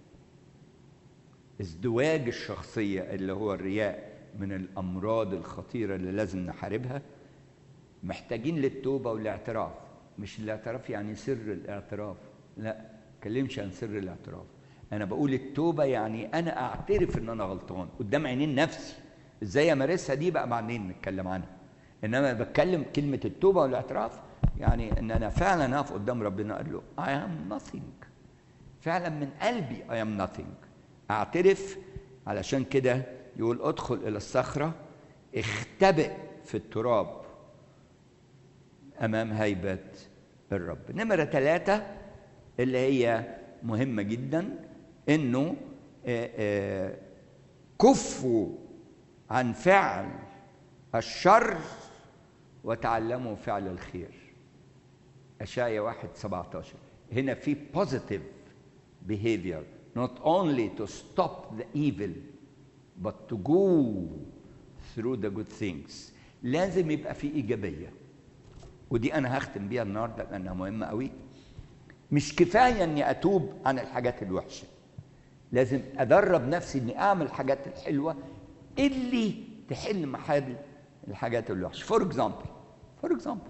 Speaker 1: ازدواج الشخصيه اللي هو الرياء من الامراض الخطيره اللي لازم نحاربها محتاجين للتوبه والاعتراف مش الاعتراف يعني سر الاعتراف لا اتكلمش عن سر الاعتراف انا بقول التوبه يعني انا اعترف ان انا غلطان قدام عينين نفسي ازاي امارسها دي بقى بعدين نتكلم عنها انما بتكلم كلمه التوبه والاعتراف يعني ان انا فعلا اقف قدام ربنا اقول له I am nothing فعلا من قلبي I am nothing اعترف علشان كده يقول ادخل الى الصخره اختبئ في التراب امام هيبه الرب نمره ثلاثه اللي هي مهمه جدا انه آآ آآ كفوا عن فعل الشر وتعلموا فعل الخير أشعيا واحد 17 هنا في positive behavior not only to stop the evil but to go through the good things لازم يبقى في إيجابية ودي أنا هختم بيها النهاردة لأنها مهمة قوي مش كفاية إني أتوب عن الحاجات الوحشة لازم أدرب نفسي إني أعمل الحاجات الحلوة اللي تحل محل الحاجات الوحشه فور اكزامبل فور اكزامبل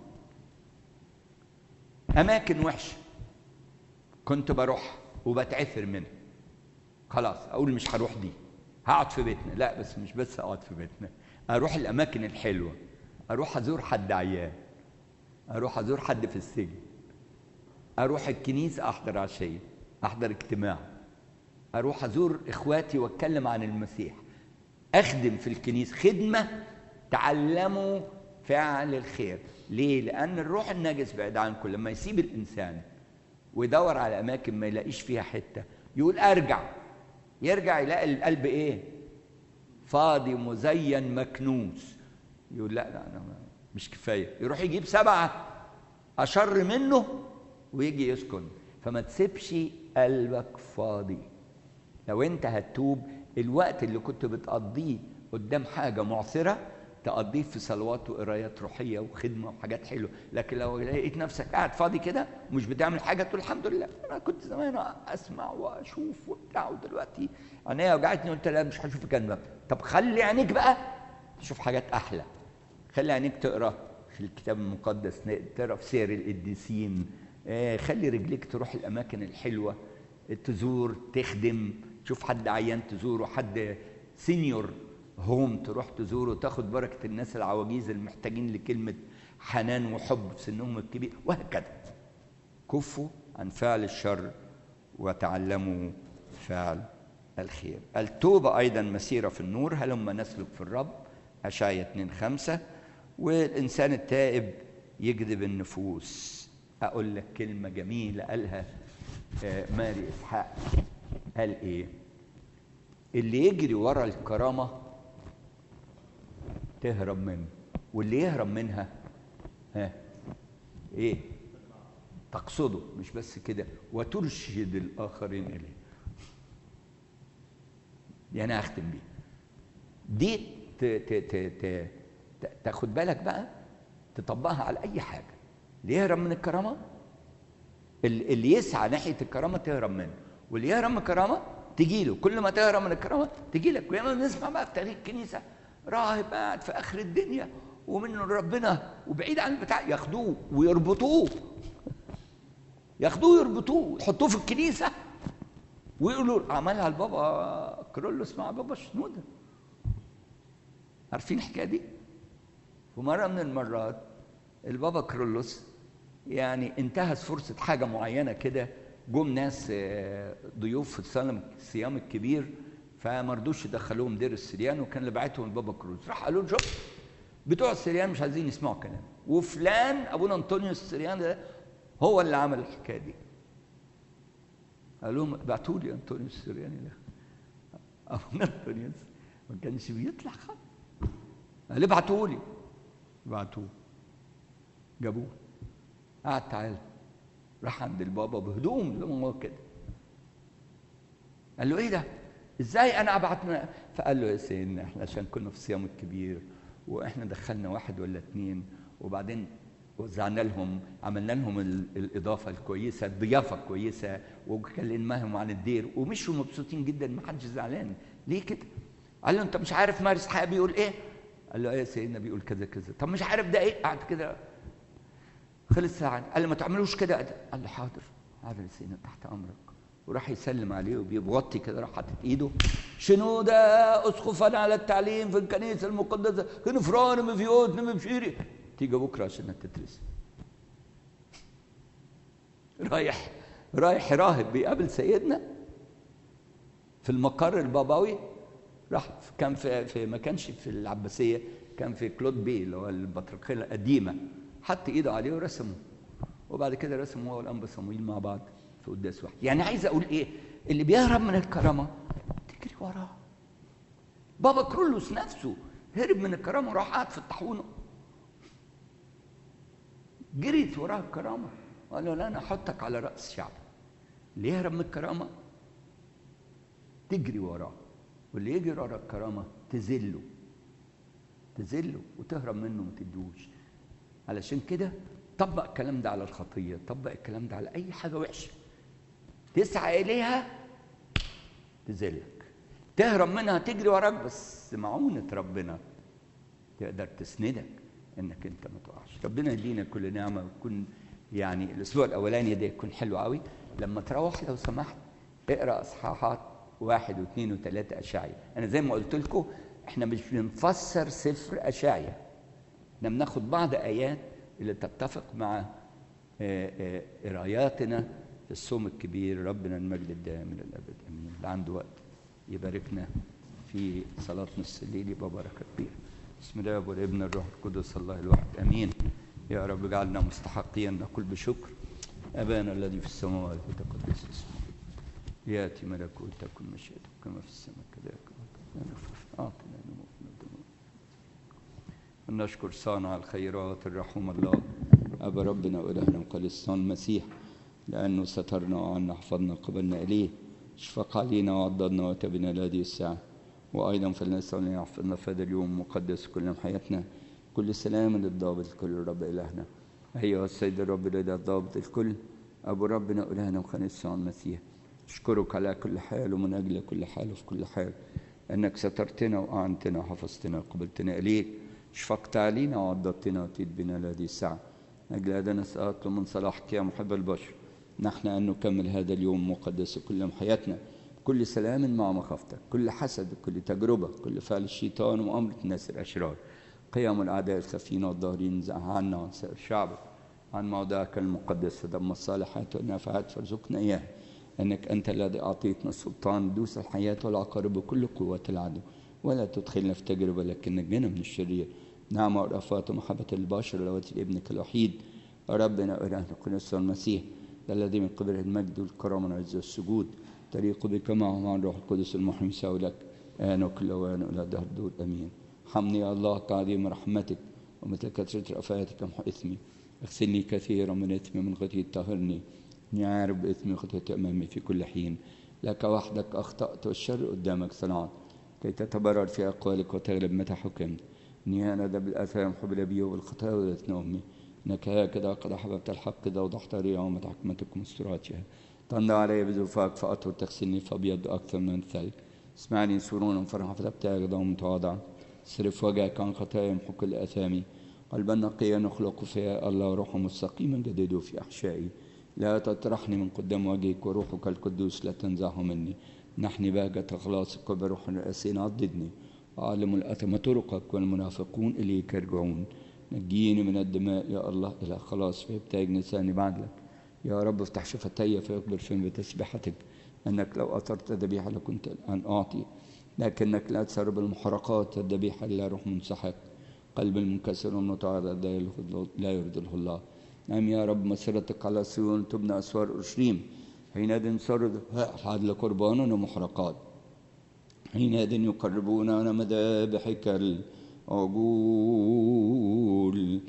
Speaker 1: اماكن وحشه كنت بروح وبتعثر منها خلاص اقول مش هروح دي هقعد في بيتنا لا بس مش بس اقعد في بيتنا اروح الاماكن الحلوه اروح ازور حد عيان اروح ازور حد في السجن اروح الكنيسه احضر عشيه احضر اجتماع اروح ازور اخواتي واتكلم عن المسيح اخدم في الكنيسه خدمه تعلموا فعل الخير ليه لان الروح النجس بعيد عنكم لما يسيب الانسان ويدور على اماكن ما يلاقيش فيها حته يقول ارجع يرجع يلاقي القلب ايه فاضي مزين مكنوس يقول لا لا انا مش كفايه يروح يجيب سبعه اشر منه ويجي يسكن فما تسيبش قلبك فاضي لو انت هتوب الوقت اللي كنت بتقضيه قدام حاجه معثره تقضيه في صلوات وقرايات روحيه وخدمه وحاجات حلوه لكن لو لقيت نفسك قاعد فاضي كده ومش بتعمل حاجه تقول الحمد لله انا كنت زمان اسمع واشوف وبتاع ودلوقتي عينيا وجعتني قلت لا مش هشوف جنبك طب خلي عينيك بقى تشوف حاجات احلى خلي عينيك تقرا في الكتاب المقدس تقرا في سير القديسين آه، خلي رجليك تروح الاماكن الحلوه تزور تخدم تشوف حد عيان تزوره حد سينيور هوم تروح تزوره تاخد بركه الناس العواجيز المحتاجين لكلمه حنان وحب في سنهم الكبير وهكذا كفوا عن فعل الشر وتعلموا فعل الخير التوبة أيضا مسيرة في النور هلما نسلك في الرب أشعية 2 5 والإنسان التائب يجذب النفوس أقول لك كلمة جميلة قالها آه، ماري إسحاق قال إيه اللي يجري ورا الكرامة تهرب منه واللي يهرب منها ها ايه تقصده مش بس كده وترشد الاخرين اليه دي انا هختم بيها دي ت ت ت ت ت- تاخد بالك بقى تطبقها على اي حاجه اللي يهرب من الكرامه ال- اللي يسعى ناحيه الكرامه تهرب منه واللي يهرب من الكرامه تجي له كل ما تهرب من الكرامه تجي لك وياما نسمع بقى في تاريخ الكنيسه راهب قاعد في اخر الدنيا ومنه ربنا وبعيد عن البتاع ياخدوه ويربطوه ياخدوه يربطوه يحطوه في الكنيسه ويقولوا عملها البابا كرولوس مع بابا شنوده عارفين الحكايه دي؟ في مره من المرات البابا كرولوس يعني انتهز فرصه حاجه معينه كده جم ناس آه، ضيوف في الصيام الصيام الكبير فما رضوش يدخلوهم دير السريان وكان اللي بعتهم البابا كرولوس راح قالوا له شوف بتوع السريان مش عايزين يسمعوا كلام وفلان ابونا انطونيوس السريان ده هو اللي عمل الحكايه دي قال لهم ابعتوا لي انطونيوس السرياني ده ابونا انطونيوس ما كانش بيطلع خالص قال ابعتوا لي بعتوه جابوه قعد تعالى راح عند البابا بهدوم زي ما هو كده قال له ايه ده ازاي انا ابعت من... فقال له يا سيدنا احنا عشان كنا في الصيام الكبير واحنا دخلنا واحد ولا اتنين وبعدين وزعنا لهم عملنا لهم ال- الاضافه الكويسه الضيافه الكويسه وكلمناهم عن الدير ومشوا مبسوطين جدا ما حدش زعلان ليه كده؟ قال له انت مش عارف مارس حق بيقول ايه؟ قال له ايه يا سيدنا بيقول كذا كذا طب مش عارف ده ايه؟ قعد كده خلص ساعة قال له ما تعملوش كده قال له حاضر حاضر يا سيدنا تحت امرك وراح يسلم عليه وبيبغطي كده راح حاطط ايده شنو ده اسقفا على التعليم في الكنيسه المقدسه كنفران مفيوت مبشيري تيجي بكره عشان تدرس رايح رايح راهب بيقابل سيدنا في المقر البابوي راح كان في, في ما كانش في العباسيه كان في كلود بي اللي هو البطريركيه القديمه حط ايده عليه ورسمه وبعد كده رسم هو والانبا صمويل مع بعض في قداس واحد يعني عايز اقول ايه اللي بيهرب من الكرامه تجري وراه بابا كرولوس نفسه هرب من الكرامه وراح قعد في الطاحونه جريت وراه الكرامه قال له لا انا احطك على راس شعبي اللي يهرب من الكرامه تجري وراه واللي يجري ورا الكرامه تذله تذله وتهرب منه وما تدوش علشان كده طبق الكلام ده على الخطيه طبق الكلام ده على اي حاجه وحشه تسعى اليها تذلك تهرب منها تجري وراك بس معونة ربنا تقدر تسندك انك انت ما تقعش ربنا يدينا كل نعمه ويكون يعني الاسبوع الاولاني ده يكون حلو قوي لما تروح لو سمحت اقرا اصحاحات واحد واثنين وثلاثه اشعيا انا زي ما قلت لكم احنا مش بنفسر سفر اشعيا احنا بناخد بعض ايات اللي تتفق مع آه، آه، قراياتنا في الصوم الكبير ربنا المجد الدائم الى الابد امين اللي عنده وقت يباركنا في صلاه نص الليل يبقى بركه كبيره بسم الله والابن الروح القدس الله الواحد امين يا رب اجعلنا مستحقين نقول بشكر أبانا الذي في السماوات يتقدس اسمه يأتي ملكوتك تكن مشيئتك كما في السماء كذلك أعطنا نموتنا الذنوب ونشكر صانع الخيرات الرحوم الله أبا ربنا وإلهنا مقدس المسيح لأنه سترنا وعنا حفظنا قبلنا إليه اشفق علينا وعضدنا وتبنا لهذه الساعة وأيضا فلنسأل أن يحفظنا في هذا اليوم مقدس كل حياتنا كل سلام للضابط الكل الرب إلهنا أيها السيد الرب الذي الضابط الكل أبو ربنا إلهنا وخنيس المسيح أشكرك على كل حال ومن أجل كل حال وفي كل حال أنك سترتنا وأعنتنا وحفظتنا وقبلتنا إليك شفقت علينا وعضدتنا وأتيت بنا لهذه الساعة من أجل هذا نسأل من صلاحك يا محب البشر نحن أن نكمل هذا اليوم مقدس كل حياتنا كل سلام مع مخافتك كل حسد كل تجربة كل فعل الشيطان وأمر الناس الأشرار قيام الأعداء الخفين والظاهرين زعها عنا وعن سائر شعبك عن موضعك المقدس دم الصالحات والنافعات فارزقنا إياه أنك أنت الذي أعطيتنا السلطان دوس الحياة والعقارب بكل قوة العدو ولا تدخلنا في تجربة لكن نجنا من الشرير نعمة ورأفات ومحبة البشر لواتي ابنك الوحيد ربنا إلهنا قدس المسيح الذي من قبل المجد والكرم والعز والسجود تليق بك معه مع الروح القدس المحيي يساوي لك آن وكل أوان إلى دهر دور أمين حمني يا الله كعظيم رحمتك ومثل كثرة رفايتك محو إثمي اغسلني كثيرا من إثمي من خطية طهرني إني عارف بإثمي خطية أمامي في كل حين لك وحدك أخطأت والشر قدامك صنعت كي تتبرر في أقوالك وتغلب متى حكمت إني أنا ذا بالآثام حب الأبي والخطايا ولدت أمي إنك هكذا قد أحببت الحق إذا وضحت لي يوم حكمتك ومستوراتها تنضى علي بزوفاك فأطهر تغسلني فأبيض أكثر من الثلج اسمعني سرورا فرحا فتبتعي غضا متواضعا صرف وجهك عن خطايا يمحو كل آثامي قلبا نقيا نخلق فيها الله روح مستقيما جدده في أحشائي لا تطرحني من قدام وجهك وروحك القدوس لا تنزعه مني نحني بهجة خلاصك وبروح رأسين عضدني أعلم الأثم طرقك والمنافقون إليك يرجعون نجيني من الدماء يا الله إلى خلاص فيبتهج لساني بعدلك يا رب افتح شفتي فيقبل فين بتسبيحتك أنك لو أثرت ذبيحة لكنت الآن أعطي لكنك لا تسرب المحرقات الذبيحة إلا روح منسحق قلب المنكسر والمتعرض لا يرضيه الله نعم يا رب مسيرتك على سيون تبنى أسوار أورشليم حينئذ صرد عدل قربان ومحرقات حينئذ يقربون مذابحك العجول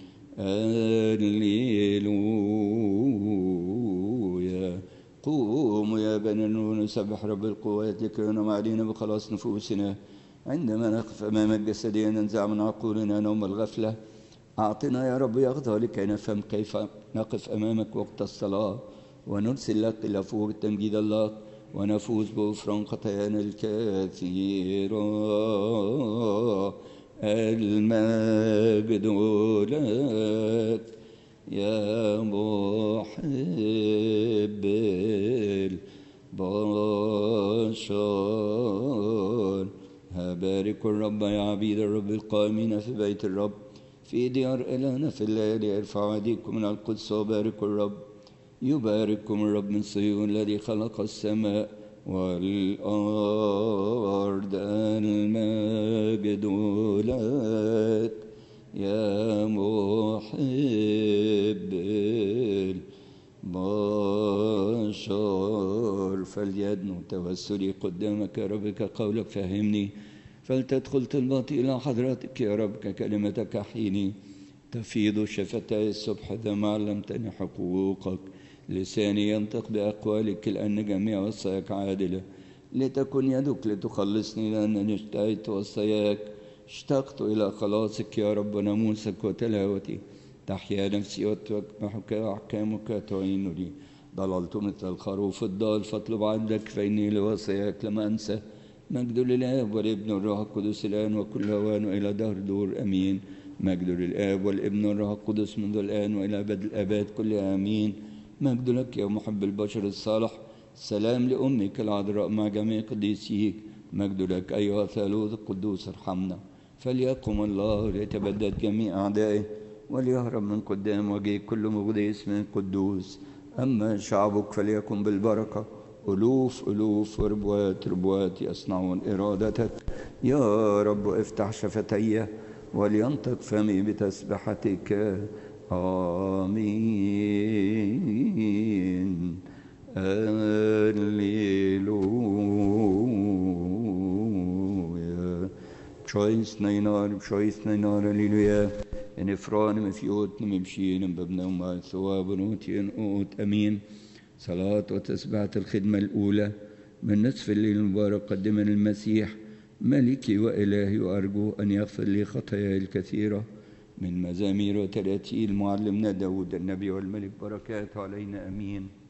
Speaker 1: هللويا قوموا يا بني النور نسبح رب القوات لكي ينعم علينا بخلاص نفوسنا عندما نقف أمامك جسديا ننزع من عقولنا نوم الغفلة أعطنا يا رب يغضى لكي نفهم كيف نقف أمامك وقت الصلاة ونرسل لك إلى فوق التمجيد الله ونفوز بغفران خطايانا الكثيرة المجد لك يا محب البشر بارك الرب يا عبيد الرب القائمين في بيت الرب في ديار إلهنا في الليالي ارفعوا أيديكم من القدس وباركوا الرب يبارككم الرب من صيون الذي خلق السماء والأرض المجد لك يا محب البشر فليدنو توسلي قدامك يا رب كقولك فهمني فلتدخل طلباتي إلى حضرتك يا رب ككلمتك حيني تفيض شفتي الصبح ذا ما علمتني حقوقك لساني ينطق بأقوالك لأن جميع وصاياك عادلة لتكن يدك لتخلصني لأنني اشتهيت وصاياك اشتقت إلى خلاصك يا رب ناموسك وتلاوتي تحيا نفسي وتسبحك أحكامك تعين لي ضللت مثل الخروف الضال فاطلب عندك فإني لوصاياك لم أنسى مجد للآب والابن والروح القدس الآن وكل أوان وإلى دهر دور أمين مجد للآب والابن والروح القدس منذ الآن وإلى أبد الآباد كل آمين مجد لك يا محب البشر الصالح سلام لأمك العذراء مع جميع قديسيك مجد لك أيها ثالوث القدوس ارحمنا فليقم الله ليتبدد جميع أعدائه وليهرب من قدام وجهك كل مغضي اسم قدوس أما شعبك فليكن بالبركة ألوف ألوف وربوات ربوات يصنعون إرادتك يا رب افتح شفتي ولينطق فمي بتسبحتك آمين Alleluia. Choice nainar, choice nainar, Alleluia. En ifran med fjot med بشين بابنا وما ثواب ونوتين أوت أمين صلاة وتسبعة الخدمة الأولى من نصف الليل المبارك قدما المسيح ملكي وإلهي وأرجو أن يغفر لي خطاياي الكثيرة من مزامير وتراتيل معلمنا داود النبي والملك بركاته علينا أمين